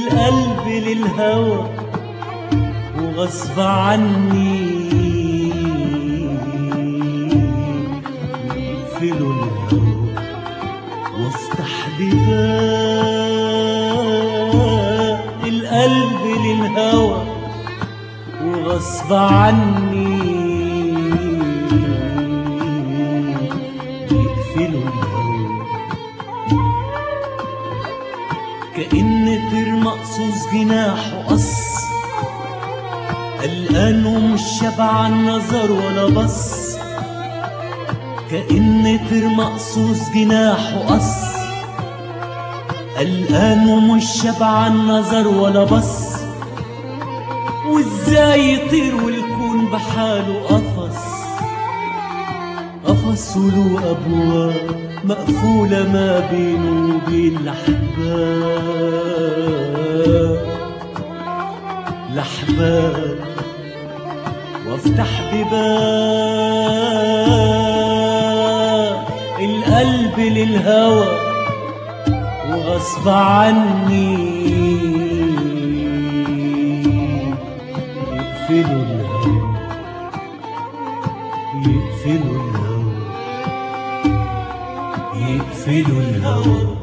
القلب للهوى وغصب عني يقفلوا الهوى وافتح بباب القلب للهوى وغصب عني يقفلوا الهوى كأن طير مقصوص جناحه قص قلقان ومش شبعان نظر ولا بص كأن طير مقصوص جناحه قص قلقان ومش شبعان نظر ولا بص وازاي يطير والكون بحاله قفص قفص وله أبواب مقفولة ما بينه وبين الأحباب الأحباب وافتح بباب القلب للهوى وغصب عني يقفلوا الهوى يقفلوا الهوى يقفلوا الهوى